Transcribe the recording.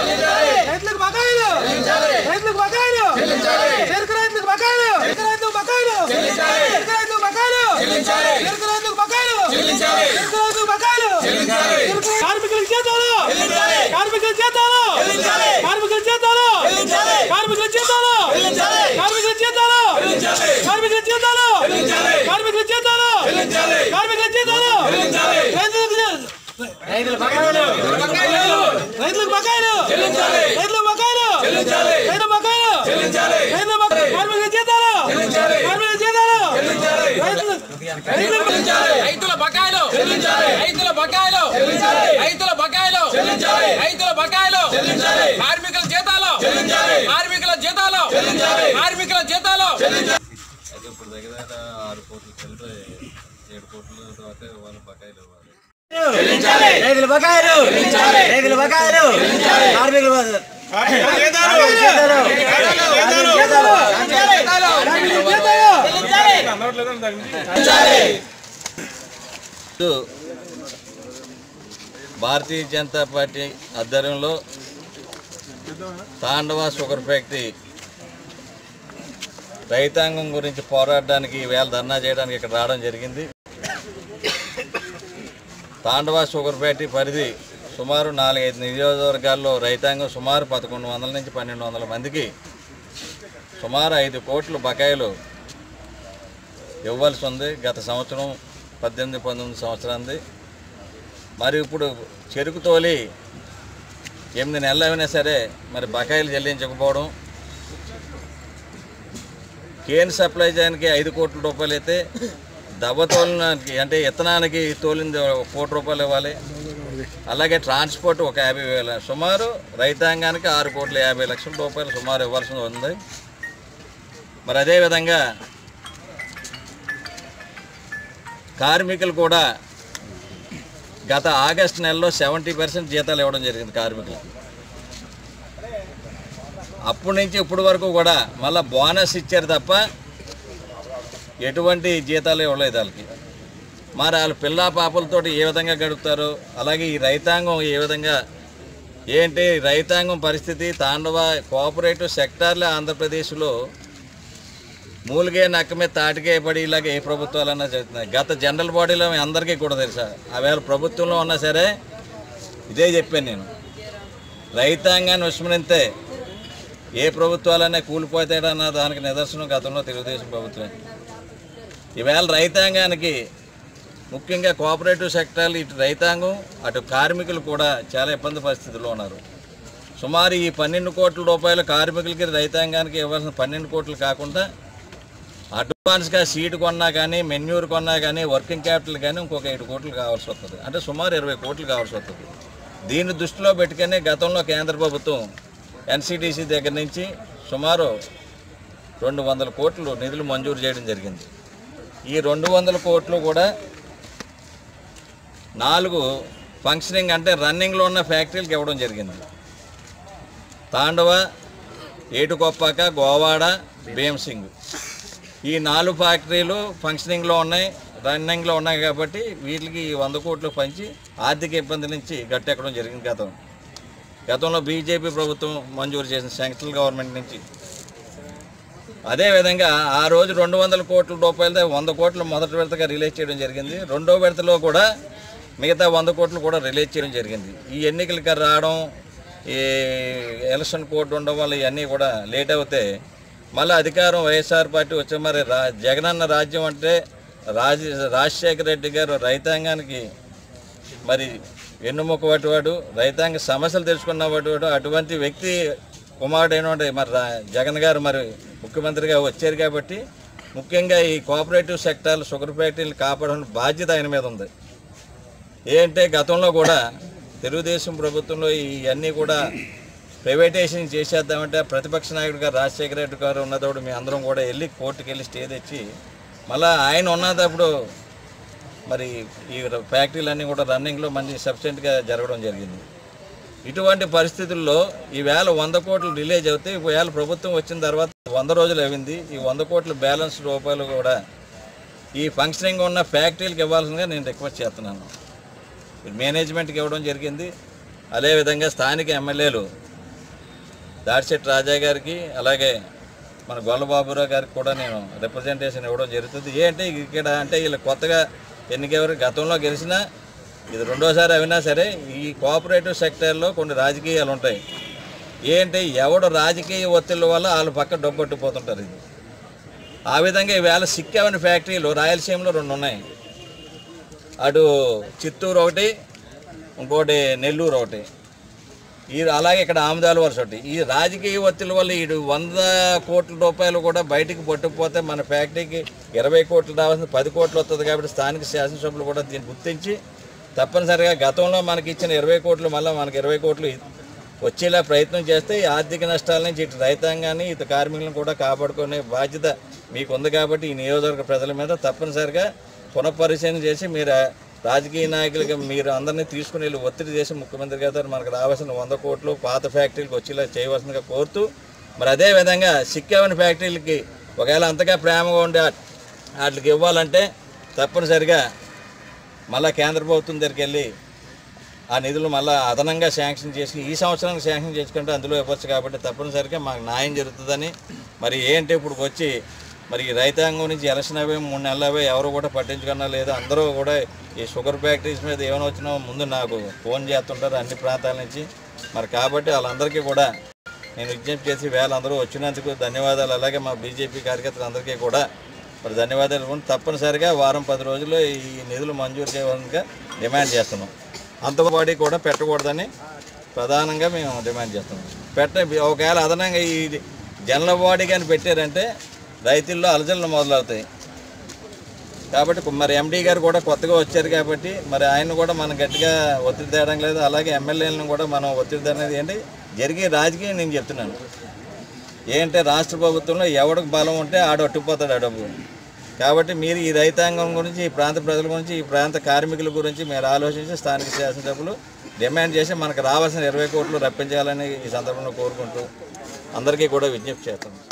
రైతులకు బకాయిలు రైతులకు బకాయిలు చెరుకు రైతులకు బకాయిలు చెరుకు రైతులకు బకాయిలు చెరుకు రైతులకు బకాయిలు చెరుకు రైతులకు బకాయిలు చెరుకు రైతులకు బకాయిలు చెరుకు కార్మికులకు జీతాలు కార్మికుల జీతాలు కార్మికుల జీతాలు కార్మికుల జీతాలు కార్మికుల జీతాలు కార్మికుల జీతాలు కార్మికుల జీతాలు కార్మికుల జీతాలు రైతులకు జీ- రైతుల బకాయిలు రైతులకు బకాయిలు రైతులకు బకాయిలు రైతు బకాయిలు రైతు బకాయిలు కార్మికుల జీతాలు కార్మికుల జీతాలు రైతులు రైతులకు రైతుల బకాయిలు రైతుల బకాయిలు రైతుల బకాయిలు రైతుల బకాయిలు కార్మికుల జీతాలు కార్మికుల జీతాలు కార్మికుల జీతాలు అయితే ఇప్పుడు దగ్గర దగ్గర ఆరు కోట్లు చిల్లర ఏడు కోట్ల దాకా వాళ్ళ బకాయిలు ఇవ్వాలి రైతుల బకాయిలు రైతుల బకాయిలు కార్మికుల భారతీయ జనతా పార్టీ ఆధ్వర్యంలో తాండవ షుగర్ ఫ్యాక్టరీ రైతాంగం గురించి పోరాడడానికి వేళ ధర్నా చేయడానికి ఇక్కడ రావడం జరిగింది తాండవ షుగర్ ఫ్యాక్టరీ పరిధి సుమారు నాలుగైదు నియోజకవర్గాల్లో రైతాంగం సుమారు పదకొండు వందల నుంచి పన్నెండు వందల మందికి సుమారు ఐదు కోట్ల బకాయిలు ఇవ్వాల్సి ఉంది గత సంవత్సరం పద్దెనిమిది పంతొమ్మిది సంవత్సరాంది మరి ఇప్పుడు చెరుకు తోలి ఎనిమిది నెలలు అయినా సరే మరి బకాయిలు చెల్లించకపోవడం కేన్ సప్లై చేయడానికి ఐదు కోట్ల రూపాయలు అయితే దెబ్బ తోలినానికి అంటే ఇత్తనానికి తోలింది ఒక కోటి రూపాయలు ఇవ్వాలి అలాగే ట్రాన్స్పోర్ట్ ఒక యాభై వేల సుమారు రైతాంగానికి ఆరు కోట్ల యాభై లక్షల రూపాయలు సుమారు ఇవ్వాల్సి ఉంది మరి అదేవిధంగా కార్మికులు కూడా గత ఆగస్టు నెలలో సెవెంటీ పర్సెంట్ జీతాలు ఇవ్వడం జరిగింది కార్మికులకు అప్పటి నుంచి ఇప్పటి వరకు కూడా మళ్ళీ బోనస్ ఇచ్చారు తప్ప ఎటువంటి జీతాలు ఇవ్వలేదు వాళ్ళకి మరి వాళ్ళ పిల్ల పాపలతోటి ఏ విధంగా గడుపుతారు అలాగే ఈ రైతాంగం ఏ విధంగా ఏంటి రైతాంగం పరిస్థితి తాండవ కోఆపరేటివ్ సెక్టార్లే ఆంధ్రప్రదేశ్లో మూలిగే నక్క మీద తాటికే పడి ఇలాగ ఏ ప్రభుత్వాలన్నా చెప్తున్నాయి గత జనరల్ బాడీలో మీ అందరికీ కూడా తెలుసా ఆవేళ ప్రభుత్వంలో ఉన్నా సరే ఇదే చెప్పాను నేను రైతాంగాన్ని విస్మరిస్తే ఏ ప్రభుత్వాలన్నా కూలిపోతాడన్న దానికి నిదర్శనం గతంలో తెలుగుదేశం ప్రభుత్వమే ఈవేళ రైతాంగానికి ముఖ్యంగా కోఆపరేటివ్ సెక్టార్లు ఇటు రైతాంగం అటు కార్మికులు కూడా చాలా ఇబ్బంది పరిస్థితుల్లో ఉన్నారు సుమారు ఈ పన్నెండు కోట్ల రూపాయలు కార్మికులకి రైతాంగానికి ఇవ్వాల్సిన పన్నెండు కోట్లు కాకుండా అడ్వాన్స్గా సీడ్ కొన్నా కానీ మెన్యూర్ కొన్నా కానీ వర్కింగ్ క్యాపిటల్ కానీ ఇంకొక ఐదు కోట్లు కావాల్సి వస్తుంది అంటే సుమారు ఇరవై కోట్లు కావాల్సి వస్తుంది దీన్ని దృష్టిలో పెట్టుకుని గతంలో కేంద్ర ప్రభుత్వం ఎన్సిడిసి దగ్గర నుంచి సుమారు రెండు వందల కోట్లు నిధులు మంజూరు చేయడం జరిగింది ఈ రెండు వందల కోట్లు కూడా నాలుగు ఫంక్షనింగ్ అంటే రన్నింగ్లో ఉన్న ఫ్యాక్టరీలకు ఇవ్వడం జరిగింది తాండవ ఏటుకొప్పాక గోవాడ భీమసింగ్ ఈ నాలుగు ఫ్యాక్టరీలు ఫంక్షనింగ్లో ఉన్నాయి రన్నింగ్లో ఉన్నాయి కాబట్టి వీటికి ఈ వంద కోట్లు పంచి ఆర్థిక ఇబ్బంది నుంచి గట్టెక్కడం జరిగింది గతం గతంలో బీజేపీ ప్రభుత్వం మంజూరు చేసిన సెంట్రల్ గవర్నమెంట్ నుంచి అదేవిధంగా ఆ రోజు రెండు వందల కోట్ల రూపాయలతో వంద కోట్లు మొదటి విడతగా రిలీజ్ చేయడం జరిగింది రెండో విడతలో కూడా మిగతా వంద కోట్లు కూడా రిలీజ్ చేయడం జరిగింది ఈ ఎన్నికలకి రావడం ఈ ఎలక్షన్ కోడ్ ఉండడం వల్ల ఇవన్నీ కూడా లేట్ అవుతే మళ్ళీ అధికారం వైఎస్ఆర్ పార్టీ వచ్చే మరి రా జగనన్న రాజ్యం అంటే రాజ రాజశేఖర రెడ్డి గారు రైతాంగానికి మరి వెన్నుముక వాటివాడు రైతాంగ సమస్యలు తెలుసుకున్న వాటివాడు అటువంటి వ్యక్తి కుమారుడైన మరి రా- జగన్ గారు మరి ముఖ్యమంత్రిగా వచ్చారు కాబట్టి ముఖ్యంగా ఈ కోఆపరేటివ్ సెక్టార్లు షుగర్ ఫ్యాక్టరీలు కాపాడడం బాధ్యత ఆయన మీద ఉంది ఏంటంటే గతంలో కూడా తెలుగుదేశం ప్రభుత్వంలో ఇవన్నీ కూడా ప్రైవేటైజేషన్ చేసేద్దామంటే ప్రతిపక్ష నాయకుడు గారు రాజశేఖర రెడ్డి గారు ఉన్నదప్పుడు మీ అందరం కూడా వెళ్ళి కోర్టుకి వెళ్ళి స్టే తెచ్చి మళ్ళీ ఆయన ఉన్నదప్పుడు మరి ఈ ఫ్యాక్టరీలన్నీ కూడా రన్నింగ్లో మంచి సబ్సిడెంట్గా జరగడం జరిగింది ఇటువంటి పరిస్థితుల్లో ఈవేళ వంద కోట్లు రిలీజ్ అవుతే ఈవేళ ప్రభుత్వం వచ్చిన తర్వాత వంద రోజులు అయింది ఈ వంద కోట్ల బ్యాలెన్స్ రూపాయలు కూడా ఈ ఫంక్షనింగ్ ఉన్న ఫ్యాక్టరీలకు ఇవ్వాల్సిందిగా నేను రిక్వెస్ట్ చేస్తున్నాను మేనేజ్మెంట్కి ఇవ్వడం జరిగింది అదేవిధంగా స్థానిక ఎమ్మెల్యేలు దాడిశెట్టి రాజా గారికి అలాగే మన గొల్లబాబురావు గారికి కూడా నేను రిప్రజెంటేషన్ ఇవ్వడం జరుగుతుంది ఏంటి ఇక్కడ అంటే వీళ్ళు కొత్తగా ఎన్నికెవరు గతంలో గెలిచినా ఇది రెండోసారి అయినా సరే ఈ కోఆపరేటివ్ సెక్టర్లో కొన్ని రాజకీయాలు ఉంటాయి ఏంటి ఎవడు రాజకీయ ఒత్తిళ్ళ వల్ల వాళ్ళు పక్క డబ్బొట్టిపోతుంటారు ఇది ఆ విధంగా ఈవేళ సిక్కావని ఫ్యాక్టరీలు రాయలసీమలో రెండు ఉన్నాయి అటు చిత్తూరు ఒకటి ఇంకోటి నెల్లూరు ఒకటి ఈ అలాగే ఇక్కడ ఆముదాల వలస ఒకటి ఈ రాజకీయ ఒత్తిడి వల్ల ఈ వంద కోట్ల రూపాయలు కూడా బయటికి పట్టుకుపోతే మన ఫ్యాక్టరీకి ఇరవై కోట్లు రావాల్సిన పది కోట్లు వస్తుంది కాబట్టి స్థానిక శాసనసభ్యులు కూడా దీన్ని గుర్తించి తప్పనిసరిగా గతంలో మనకి ఇచ్చిన ఇరవై కోట్లు మళ్ళీ మనకి ఇరవై కోట్లు వచ్చేలా ప్రయత్నం చేస్తే ఈ ఆర్థిక నష్టాల నుంచి ఇటు రైతాంగాన్ని ఇటు కార్మికులను కూడా కాపాడుకునే బాధ్యత మీకు ఉంది కాబట్టి ఈ నియోజకవర్గ ప్రజల మీద తప్పనిసరిగా పునఃపరిశీలన చేసి మీరు రాజకీయ నాయకులుగా మీరు అందరినీ తీసుకుని వెళ్ళి ఒత్తిడి చేసి ముఖ్యమంత్రి గారు మనకు రావాల్సిన వంద కోట్లు పాత ఫ్యాక్టరీలకు వచ్చేలా చేయవలసిందిగా కోరుతూ మరి అదే విధంగా సిక్కావని ఫ్యాక్టరీలకి ఒకవేళ అంతగా ప్రేమగా ఉండే వాటికి ఇవ్వాలంటే తప్పనిసరిగా మళ్ళా కేంద్ర ప్రభుత్వం దగ్గరికి వెళ్ళి ఆ నిధులు మళ్ళీ అదనంగా శాంక్షన్ చేసి ఈ సంవత్సరానికి శాంక్షన్ చేసుకుంటే అందులో ఇవ్వచ్చు కాబట్టి తప్పనిసరిగా మాకు న్యాయం జరుగుతుందని మరి ఏంటి ఇప్పుడు వచ్చి మరి ఈ రైతాంగం నుంచి ఎలక్షన్ అవి మూడు నెలలు అవి ఎవరు కూడా పట్టించుకున్నా లేదు అందరూ కూడా ఈ షుగర్ ఫ్యాక్టరీస్ మీద ఏమైనా వచ్చినా ముందు నాకు ఫోన్ చేస్తుంటారు అన్ని ప్రాంతాల నుంచి మరి కాబట్టి వాళ్ళందరికీ కూడా నేను విజ్ఞప్తి చేసి వేళ అందరూ వచ్చినందుకు ధన్యవాదాలు అలాగే మా బీజేపీ కార్యకర్తలందరికీ కూడా మరి ధన్యవాదాలు ఇవ్వండి. తప్పనిసరిగా వారం పది రోజుల్లో ఈ నిధులు మంజూరు చేయవలసిందిగా డిమాండ్ చేస్తున్నాం అంతబాడీ కూడా పెట్టకూడదని ప్రధానంగా మేము డిమాండ్ చేస్తున్నాం పెట్ట ఒకవేళ అదనంగా ఈ జనల బాడీ కానీ పెట్టారంటే రైతుల్లో అలజడులు మొదలవుతాయి కాబట్టి మరి ఎండీ గారు కూడా కొత్తగా వచ్చారు కాబట్టి మరి ఆయన కూడా మనం గట్టిగా ఒత్తిడి తేయడం లేదు అలాగే ఎమ్మెల్యేలను కూడా మనం ఒత్తిడి తేనేది ఏంటి జరిగే రాజకీయం నేను చెప్తున్నాను ఏంటంటే రాష్ట్ర ప్రభుత్వంలో ఎవడికి బలం ఉంటే ఆడు అట్టుకుపోతాడు ఆ డబ్బు కాబట్టి మీరు ఈ రైతాంగం గురించి ఈ ప్రాంత ప్రజల గురించి ఈ ప్రాంత కార్మికుల గురించి మీరు ఆలోచించి స్థానిక శాసనసభ్యులు డిమాండ్ చేసి మనకు రావాల్సిన ఇరవై కోట్లు రప్పించాలని ఈ సందర్భంలో కోరుకుంటూ అందరికీ కూడా విజ్ఞప్తి చేస్తాను